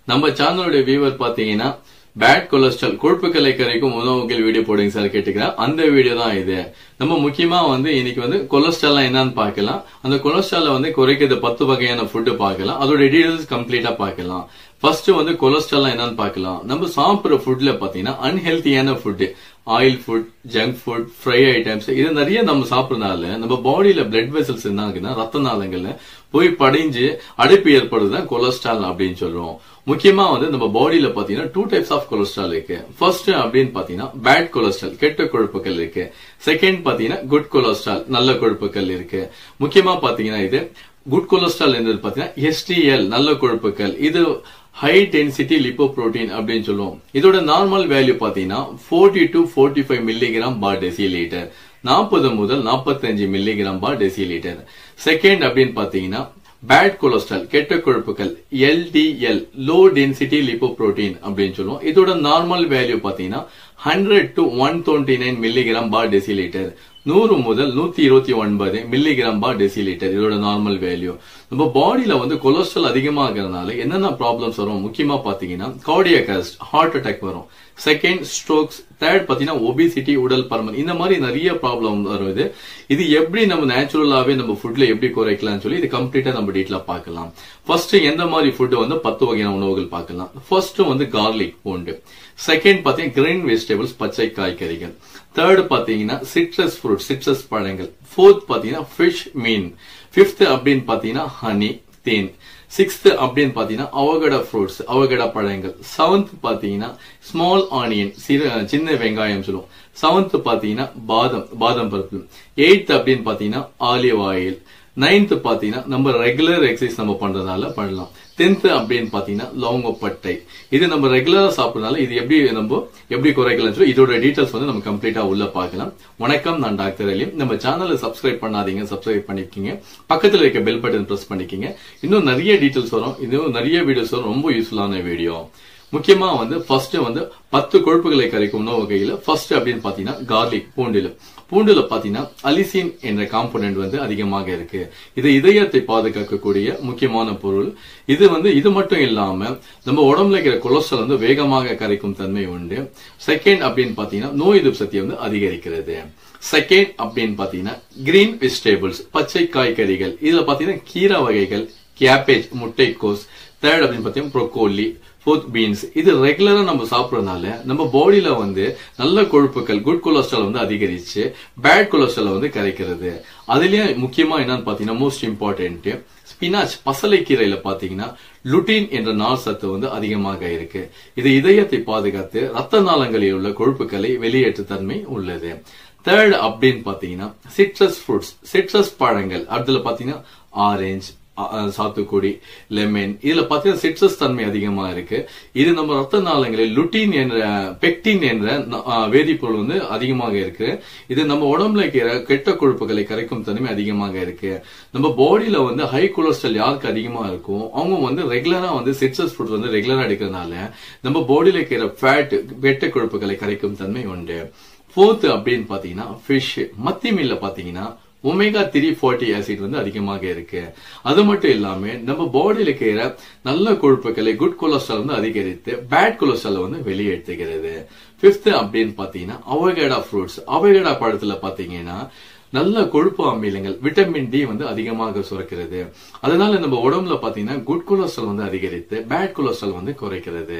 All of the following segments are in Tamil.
நம்ம சேனலுடைய வியூவர் பாத்தீங்கன்னா பேட் கொலஸ்ட்ரால் கொழுப்புக்களை கரைக்கும் உணவுகள் வீடியோ போடுங்க சார் கேட்டுக்கிறேன் அந்த வீடியோ தான் இது நம்ம முக்கியமா வந்து இன்னைக்கு வந்து கொலஸ்ட்ரால் என்னன்னு பார்க்கலாம் அந்த கொலஸ்ட்ரால வந்து குறைக்கிறது பத்து வகையான ஃபுட்டு பார்க்கலாம் அதோட டீடைல்ஸ் கம்ப்ளீட்டா பார்க்கலாம் ஃபர்ஸ்ட் வந்து கொலஸ்ட்ரால் என்னன்னு பார்க்கலாம் நம்ம சாப்பிடுற ஃபுட்ல பாத்தீங்கன்னா அன்ஹெல்த்தியான food oil food junk food fry items இது நிறைய நம்ம சாப்பிடறதுனால நம்ம பாடியில பிளட் வெசல்ஸ் என்ன ஆகுதுன்னா ரத்த நாளங்கள்ல போய் படிஞ்சு அடைப்பு ஏற்படுறதுதான் கொலஸ்ட்ரால் அப்படின்னு சொல்றோம் முக்கியமா வந்து நம்ம பாடியில பாத்தீங்கன்னா டூ டைப்ஸ் ஆஃப் கொலஸ்ட்ரால் இருக்கு ஃபர்ஸ்ட் அப்படின்னு பாத்தீங்கன்னா பேட் கொலஸ்ட்ரால் கெட்ட கொழுப்புகள் இருக்கு செகண்ட் பாத்தீங்கன்னா குட் கொலஸ்ட்ரால் நல்ல கொழுப்புகள் இருக்கு முக்கியமா பாத்தீங்கன்னா இது குட் கொலஸ்ட்ரால் என்றது பாத்தீங்கன்னா எஸ்டிஎல் நல்ல கொழுப்புகள் இது ஹை டென்சிட்டி லிப்போப்ரோட்டீன் அப்படின்னு சொல்லுவோம் இதோட நார்மல் வேல்யூ பாத்தீங்கன்னா forty to forty five milligram per decilitre நாற்பது முதல் நாற்பத்தஞ்சு மில்லிகிராம் பார் டெசிலிட்டர் செகண்ட் அப்படின்னு பாத்தீங்கன்னா பேட் கொலஸ்ட்ரால் கெட்ட கொழுப்புகள் எல்டிஎல் லோ டென்சிட்டி லிப்போப்ரோட்டீன் அப்படின்னு சொல்லுவோம் இதோட நார்மல் வேல்யூ பாத்தீங்கன்னா hundred to one twenty nine milligram per decilitre நூறு முதல் நூத்தி இருபத்தி ஒன்பது மில்லிகிராம் பார் டெசிலிட்டர் இதோட நார்மல் வேல்யூ நம்ம பாடியில வந்து கொலஸ்ட்ரால் அதிகமாகிறதுனால என்னென்ன ப்ராப்ளம்ஸ் வரும் முக்கியமா பாத்தீங்கன்னா கார்டியக் அரெஸ்ட் ஹார்ட் அட்டாக் வரும் செகண்ட் ஸ்ட்ரோக்ஸ் தேர்ட் பாத்தீங்கன்னா ஒபிசிட்டி உடல் பருமன் இந்த மாதிரி நிறைய ப்ராப்ளம் வருது இது எப்படி நம்ம நேச்சுரலாவே நம்ம ஃபுட்ல எப்படி குறைக்கலாம்னு சொல்லி இது கம்ப்ளீட்டா நம்ம டீட்டெயிலா பார்க்கலாம் ஃபர்ஸ்ட் எந்த மாதிரி ஃபுட் வந்து பத்து வகையான உணவுகள் பார்க்கலாம் ஃபர்ஸ்ட் வந்து கார்லிக் பூண்டு செகண்ட் பாத்தீங்கன்னா கிரீன் வெஜிடபிள்ஸ் பச்சை காய்கறிகள் தேர்ட் பாத்தீங்கன்னா சிட்ரஸ் ஃப்ரூட் சிட்ரஸ் பழங்கள் ஃபோர்த் பாத்தீங்கன்னா ஃபிஷ் மீன் ஃபிஃப்த் அப்படின்னு பாத்தீங்கன்னா ஹனி தேன் சிக்ஸ்த் அப்படின்னு பாத்தீங்கன்னா அவகடா ஃப்ரூட்ஸ் அவகடா பழங்கள் செவன்த் பாத்தீங்கன்னா ஸ்மால் ஆனியன் சிறு சின்ன வெங்காயம் சொல்லுவோம் செவன்த் பாத்தீங்கன்னா பாதம் பாதம் பருப்பு எயித் அப்படின்னு பாத்தீங்கன்னா ஆலிவ் ஆயில் நைன்த் பாத்தீங்கன்னா நம்ம ரெகுலர் எக்ஸசைஸ் நம்ம பண்றதால பண்ணலாம் டென்த் அப்படின்னு பாத்தீங்கன்னா லவங்கப்பட்டை இது நம்ம ரெகுலரா சாப்பிடறதுனால இது எப்படி நம்ம எப்படி குறைக்கலாம் சொல்லி இதோட டீடைல்ஸ் வந்து நம்ம கம்ப்ளீட்டா உள்ள பார்க்கலாம் வணக்கம் நான் டாக்டர் அலிம் நம்ம சேனலை சப்ஸ்கிரைப் பண்ணாதீங்க சப்ஸ்கிரைப் பண்ணிக்கோங்க பக்கத்துல இருக்க பெல் பட்டன் பிரஸ் பண்ணிக்கோங்க இன்னும் நிறைய டீடைல்ஸ் வரும் இன்னும் நிறைய வீடியோஸ் வரும் ரொம்ப யூஸ்ஃபுல்லான வீடியோ முக்கியமா வந்து ஃபர்ஸ்ட் வந்து பத்து கொழுப்புகளை கரைக்கும் உணவு வகையில ஃபர்ஸ்ட் அப்படின்னு பாத்தீங்கன்னா கார்லிக் பூண்டுல பூண்டுல பாத்தீங்கன்னா அலிசின் என்ற காம்போனன்ட் வந்து அதிகமாக இருக்கு இது இதயத்தை பாதுகாக்கக்கூடிய முக்கியமான பொருள் இது வந்து இது மட்டும் இல்லாம நம்ம உடம்புல இருக்கிற கொலஸ்ட்ரால் வந்து வேகமாக கரைக்கும் தன்மை உண்டு செகண்ட் அப்படின்னு பாத்தீங்கன்னா நோய் எதிர்ப்பு சக்தியை வந்து அதிகரிக்கிறது செகண்ட் அப்படின்னு பாத்தீங்கன்னா கிரீன் வெஜிடபிள்ஸ் பச்சை காய்கறிகள் இதுல பாத்தீங்கன்னா கீரை வகைகள் கேபேஜ் முட்டைக்கோஸ் தேர்ட் அப்படின்னு பாத்தீங்கன்னா ப்ரொக்கோலி ஃபோர்த் பீன்ஸ் இது ரெகுலரா நம்ம சாப்பிடறதுனால நம்ம பாடியில வந்து நல்ல கொழுப்புகள் குட் கொலஸ்ட்ரால் வந்து அதிகரிச்சு பேட் கொலஸ்ட்ரால் வந்து கரைக்கிறது அதுலயே முக்கியமா என்னன்னு பாத்தீங்கன்னா மோஸ்ட் இம்பார்ட்டன்ட் ஸ்பினாச் பசலைக்கீரையில பாத்தீங்கன்னா லுட்டின் என்ற நார் சத்து வந்து அதிகமாக இருக்கு இது இதயத்தை பாதுகாத்து ரத்த நாளங்களில் உள்ள கொழுப்புகளை வெளியேற்று தன்மை உள்ளது தேர்ட் அப்படின்னு பாத்தீங்கன்னா சிட்ரஸ் ஃப்ரூட்ஸ் சிட்ரஸ் பழங்கள் அதுல பாத்தீங்கன்னா ஆரஞ்சு சாத்துக்குடி லெமன் இதுல பாத்தீங்கன்னா சிட்ரஸ் தன்மை அதிகமா இருக்கு இது நம்ம ரத்த நாளங்களில் லுட்டின் என்ற பெக்டின் என்ற வேதிப்பொருள் வந்து அதிகமாக இருக்கு இது நம்ம உடம்புல இருக்கிற கெட்ட கொழுப்புகளை கரைக்கும் தன்மை அதிகமாக இருக்கு நம்ம பாடியில வந்து ஹை கொலஸ்ட்ரால் யாருக்கு அதிகமா இருக்கும் அவங்க வந்து ரெகுலரா வந்து சிட்ரஸ் ஃப்ரூட் வந்து ரெகுலரா எடுக்கிறதுனால நம்ம பாடியில இருக்கிற ஃபேட் கெட்ட கொழுப்புகளை கரைக்கும் தன்மை உண்டு ஃபோர்த் அப்படின்னு பாத்தீங்கன்னா ஃபிஷ் மத்தி மீன்ல பாத்தீங்கன்னா ஒமேகா த்ரீ ஃபார்ட்டி ஆசிட் வந்து அதிகமாக இருக்கு அது மட்டும் இல்லாம நம்ம பாடியில இருக்கிற நல்ல கொழுப்புகளை குட் கொலஸ்ட்ரால் வந்து அதிகரித்து பேட் கொலஸ்ட்ரால் வந்து வெளியேற்றுகிறது பிப்த் அப்படின்னு பாத்தீங்கன்னா அவகேடா ஃப்ரூட்ஸ் அவகேடா பழத்துல பாத்தீங்கன்னா நல்ல கொழுப்பு அமிலங்கள் விட்டமின் டி வந்து அதிகமாக சுரக்கிறது அதனால நம்ம உடம்புல பாத்தீங்கன்னா குட் கொலஸ்ட்ரால் வந்து அதிகரித்து பேட் கொலஸ்ட்ரால் வந்து குறைக்கிறது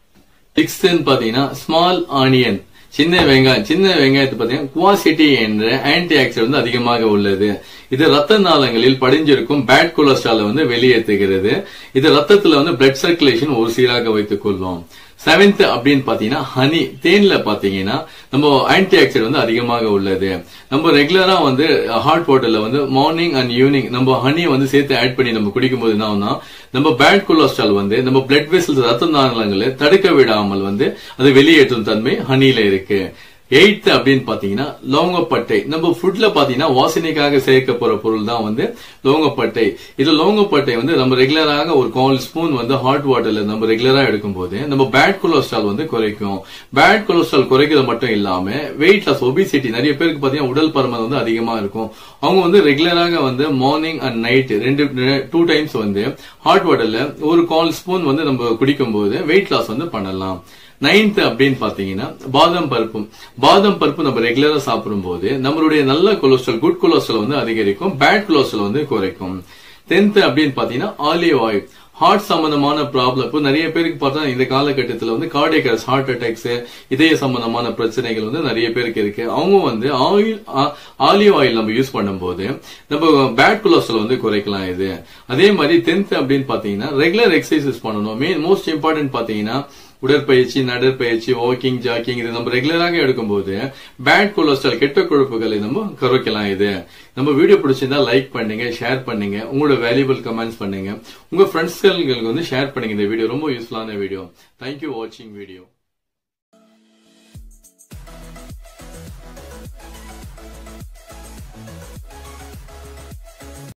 சிக்ஸ்த் பாத்தீங்கன்னா ஸ்மால் ஆனியன் சின்ன வெங்காயம் சின்ன வெங்காயத்தை பார்த்தீங்கன்னா குவாசிட்டி என்ற ஆன்டி ஆக்சிடென்ட் வந்து அதிகமாக உள்ளது இது ரத்த நாளங்களில் படிஞ்சிருக்கும் பேட் கொலஸ்ட்ரால வந்து வெளியேற்றுகிறது இது ரத்தத்துல வந்து பிளட் சர்க்குலேஷன் ஒரு சீராக வைத்துக் கொள்ளும் செவன்த் அப்படின்னு பாத்தீங்கன்னா ஹனி தேன்ல பாத்தீங்கன்னா நம்ம ஆன்டி ஆக்சிடென்ட் வந்து அதிகமாக உள்ளது நம்ம ரெகுலரா வந்து ஹாட் வாட்டர்ல வந்து மார்னிங் அண்ட் ஈவினிங் நம்ம ஹனியை வந்து சேர்த்து ஆட் பண்ணி நம்ம குடிக்கும் போது என்ன நம்ம பேட் கொலஸ்ட்ரால் வந்து நம்ம பிளட் வெசல்ஸ் ரத்த நாளங்களை தடுக்க விடாமல் வந்து அது வெளியேற்றும் தன்மை ஹனியில இருக்கு எயித்து அப்படின்னு பாத்தீங்கன்னா லவங்கப்பட்டை நம்ம ஃபுட்ல பாத்தீங்கன்னா வாசனைக்காக சேர்க்க போற பொருள் தான் வந்து லவங்கப்பட்டை இது லவங்கப்பட்டை வந்து நம்ம ரெகுலராக ஒரு கால் ஸ்பூன் வந்து ஹாட் வாட்டர்ல நம்ம ரெகுலரா எடுக்கும்போது நம்ம பேட் கொலஸ்ட்ரால் வந்து குறைக்கும் பேட் கொலஸ்ட்ரால் குறைக்கிறது மட்டும் இல்லாம வெயிட் லாஸ் ஒபிசிட்டி நிறைய பேருக்கு பாத்தீங்கன்னா உடல் பருமன் வந்து அதிகமா இருக்கும் அவங்க வந்து ரெகுலராக வந்து மார்னிங் அண்ட் நைட் ரெண்டு டூ டைம்ஸ் வந்து ஹாட் வாட்டர்ல ஒரு கால் ஸ்பூன் வந்து நம்ம குடிக்கும் போது வெயிட் லாஸ் வந்து பண்ணலாம் நைன்த் அப்படின்னு பாத்தீங்கன்னா பாதாம் பருப்பு பாதாம் பருப்பு நம்ம ரெகுலரா சாப்பிடும் போது நம்மளுடைய நல்ல கொலஸ்ட்ரால் குட் கொலஸ்ட்ரால் வந்து அதிகரிக்கும் பேட் கொலஸ்ட்ரால் வந்து குறைக்கும் டென்த் அப்படின்னு பாத்தீங்கன்னா ஆலிவ் ஆயில் ஹார்ட் சம்பந்தமான ப்ராப்ளம் இப்போ நிறைய பேருக்கு பார்த்தா இந்த காலகட்டத்தில் வந்து கார்டியக் ஹார்ட் அட்டாக்ஸ் இதய சம்பந்தமான பிரச்சனைகள் வந்து நிறைய பேருக்கு இருக்கு அவங்க வந்து ஆயில் ஆலிவ் ஆயில் நம்ம யூஸ் பண்ணும்போது நம்ம பேட் கொலஸ்ட்ரால் வந்து குறைக்கலாம் இது அதே மாதிரி டென்த் அப்படின்னு பாத்தீங்கன்னா ரெகுலர் எக்ஸசைசஸ் பண்ணணும் மெயின் மோஸ்ட் இம்பார்ட்டன்ட் பாத்தீங்கன்னா உடற்பயிற்சி நடைப்பயிற்சி வாக்கிங் ஜாக்கிங் இது நம்ம ரெகுலராக எடுக்கும்போது பேட் கொலஸ்ட்ரால் கெட்ட கொழுப்புகளை நம்ம குறைக்கலாம் இது நம்ம வீடியோ பிடிச்சிருந்தா லைக் பண்ணுங்க ஷேர் பண்ணுங்க உங்களோட வேல்யூபிள் கமெண்ட்ஸ் பண்ணுங்க உங்க ஃப்ரெண்ட்ஸ்களுக்கு வந்து ஷேர் பண்ணுங்க இந்த வீடியோ ரொம்ப யூஸ்ஃபுல்லான வீடியோ தேங்க்யூ வாட்சிங் வீடியோ